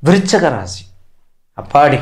விருச்சக ராசி அப்பாடி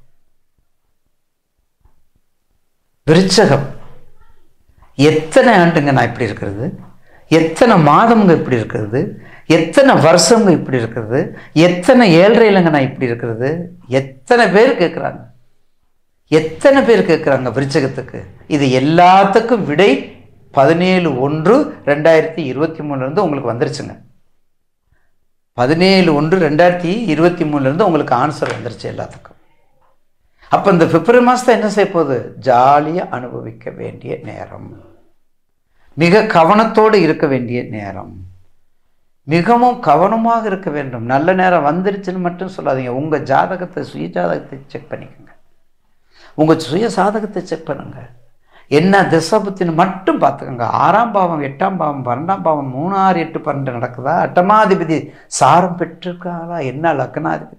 விருச்சகம் எத்தனை ஆண்டுங்க நான் இப்படி இருக்கிறது எத்தனை மாதம்ங்க இப்படி இருக்கிறது எத்தனை வருஷங்க இப்படி இருக்கிறது எத்தனை ஏழ்றையிலங்க நான் இப்படி இருக்கிறது எத்தனை பேர் கேட்குறாங்க எத்தனை பேர் கேட்குறாங்க விருச்சகத்துக்கு இது எல்லாத்துக்கும் விடை பதினேழு ஒன்று ரெண்டாயிரத்தி இருபத்தி மூணுலேருந்து உங்களுக்கு வந்துருச்சுங்க பதினேழு ஒன்று ரெண்டாயிரத்தி இருபத்தி மூணுலேருந்து உங்களுக்கு ஆன்சர் வந்துருச்சு எல்லாத்துக்கும் அப்போ இந்த பிப்ரவரி மாதத்தை என்ன செய்ய போகுது ஜாலியாக அனுபவிக்க வேண்டிய நேரம் மிக கவனத்தோடு இருக்க வேண்டிய நேரம் மிகவும் கவனமாக இருக்க வேண்டும் நல்ல நேரம் வந்துருச்சுன்னு மட்டும் சொல்லாதீங்க உங்கள் ஜாதகத்தை சுய ஜாதகத்தை செக் பண்ணிக்கோங்க உங்கள் சுய சாதகத்தை செக் பண்ணுங்க என்ன திசபுத்தின்னு மட்டும் பார்த்துக்கோங்க ஆறாம் பாவம் எட்டாம் பாவம் பன்னெண்டாம் பாவம் மூணு ஆறு எட்டு பன்னெண்டு நடக்குதா அட்டமாதிபதி சாரம் பெற்றிருக்காளா என்ன லக்னாதிபதி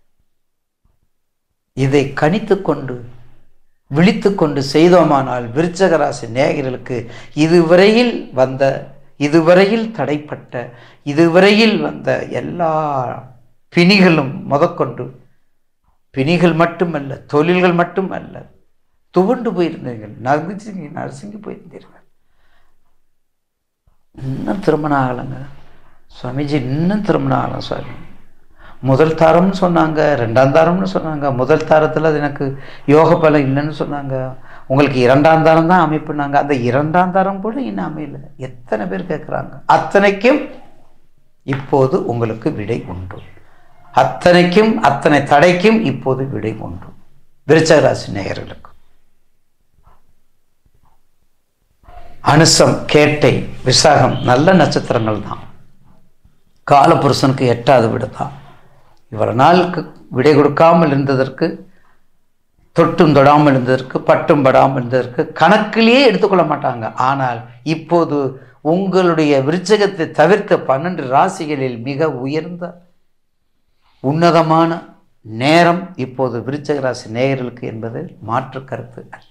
இதை கணித்து கொண்டு விழித்து கொண்டு செய்தோமானால் விருச்சக ராசி நேயர்களுக்கு இதுவரையில் வந்த இதுவரையில் தடைப்பட்ட இதுவரையில் வந்த எல்லா பிணிகளும் முதற்கொண்டு பிணிகள் மட்டுமல்ல தொழில்கள் மட்டுமல்ல துவண்டு போயிருந்தீர்கள் நறுங்கி நரசுங்கி போயிருந்தீர்கள் இன்னும் திருமணம் ஆகலைங்க சுவாமிஜி இன்னும் திருமணம் ஆகலை சுவாமி முதல் தாரம்னு சொன்னாங்க ரெண்டாம் தாரம்னு சொன்னாங்க முதல் தாரத்தில் அது எனக்கு யோக பலம் இல்லைன்னு சொன்னாங்க உங்களுக்கு இரண்டாம் தாரம் தான் அமைப்புனாங்க அந்த இரண்டாம் தாரம் கூட இன்னும் அமையல எத்தனை பேர் கேட்குறாங்க அத்தனைக்கும் இப்போது உங்களுக்கு விடை உண்டு அத்தனைக்கும் அத்தனை தடைக்கும் இப்போது விடை உண்டு விருச்சக ராசி நேயர்களுக்கு அனுசம் கேட்டை விசாகம் நல்ல நட்சத்திரங்கள் தான் காலபுருஷனுக்கு எட்டாவது விட தான் இவ்வளவு நாளுக்கு விடை கொடுக்காமல் இருந்ததற்கு தொட்டும் தொடாமல் இருந்ததற்கு பட்டும் படாமல் இருந்ததற்கு கணக்கிலேயே எடுத்துக்கொள்ள மாட்டாங்க ஆனால் இப்போது உங்களுடைய விருச்சகத்தை தவிர்த்த பன்னெண்டு ராசிகளில் மிக உயர்ந்த உன்னதமான நேரம் இப்போது விருச்சக ராசி நேயர்களுக்கு என்பது மாற்று கருத்து அல்ல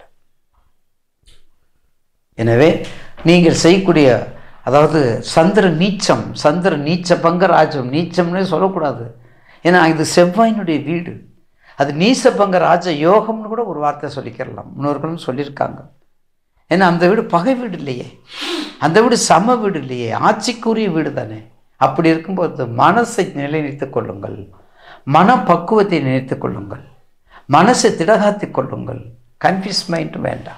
எனவே நீங்கள் செய்யக்கூடிய அதாவது சந்திர நீச்சம் சந்திர நீச்ச பங்க ராஜம் நீச்சம்னே சொல்லக்கூடாது ஏன்னா இது செவ்வாயினுடைய வீடு அது நீச பங்க ராஜ யோகம்னு கூட ஒரு வார்த்தை சொல்லிக்கிறலாம் முன்னோர்களும் சொல்லியிருக்காங்க ஏன்னா அந்த வீடு பகை வீடு இல்லையே அந்த வீடு சம வீடு இல்லையே ஆட்சிக்குரிய வீடு தானே அப்படி இருக்கும்போது மனசை நிலைநிறுத்திக் கொள்ளுங்கள் மனப்பக்குவத்தை நினைத்துக் கொள்ளுங்கள் மனசை திடகாத்திக் கொள்ளுங்கள் கன்ஃபியூஸ் மைண்ட் வேண்டாம்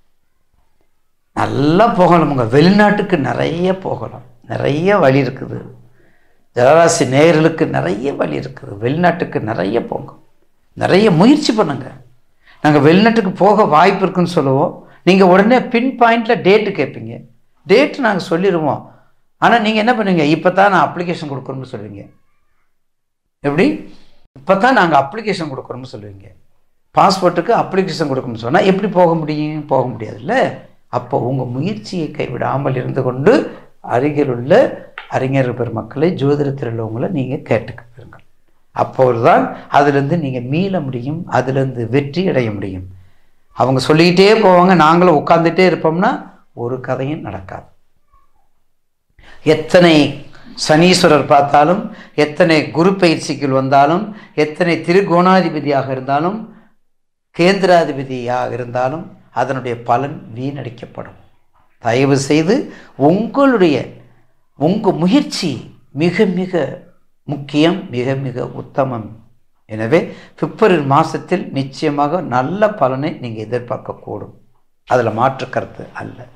நல்லா போகலாமுங்க வெளிநாட்டுக்கு நிறைய போகலாம் நிறைய வழி இருக்குது ஜலராசி நேயர்களுக்கு நிறைய வழி இருக்குது வெளிநாட்டுக்கு நிறைய போங்க நிறைய முயற்சி பண்ணுங்க நாங்கள் வெளிநாட்டுக்கு போக வாய்ப்பு இருக்குன்னு சொல்லுவோம் நீங்கள் உடனே பின் பாயிண்டில் டேட்டு கேட்பீங்க டேட்டு நாங்கள் சொல்லிடுவோம் ஆனால் நீங்கள் என்ன பண்ணுவீங்க இப்போ தான் நான் அப்ளிகேஷன் கொடுக்கணும்னு சொல்லுவீங்க எப்படி இப்போ தான் நாங்கள் அப்ளிகேஷன் கொடுக்குறோம்னு சொல்லுவீங்க பாஸ்போர்ட்டுக்கு அப்ளிகேஷன் கொடுக்கணும்னு சொன்னால் எப்படி போக முடியும் போக முடியாதுல்ல அப்போ உங்கள் முயற்சியை கைவிடாமல் இருந்து கொண்டு அருகில் உள்ள அறிஞர் பெருமக்களை ஜோதிடத்தில் உள்ளவங்களை நீங்கள் கேட்டுக்கொள்ளுங்கள் அப்போதுதான் அதிலிருந்து நீங்கள் மீள முடியும் அதிலிருந்து வெற்றி அடைய முடியும் அவங்க சொல்லிக்கிட்டே போவாங்க நாங்களும் உட்காந்துட்டே இருப்போம்னா ஒரு கதையும் நடக்காது எத்தனை சனீஸ்வரர் பார்த்தாலும் எத்தனை குரு பயிற்சிக்குள் வந்தாலும் எத்தனை திருகோணாதிபதியாக இருந்தாலும் கேந்திராதிபதியாக இருந்தாலும் அதனுடைய பலன் வீணடிக்கப்படும் தயவு செய்து உங்களுடைய உங்கள் முயற்சி மிக மிக முக்கியம் மிக மிக உத்தமம் எனவே பிப்ரவரி மாதத்தில் நிச்சயமாக நல்ல பலனை நீங்கள் எதிர்பார்க்கக்கூடும் அதில் மாற்று கருத்து அல்ல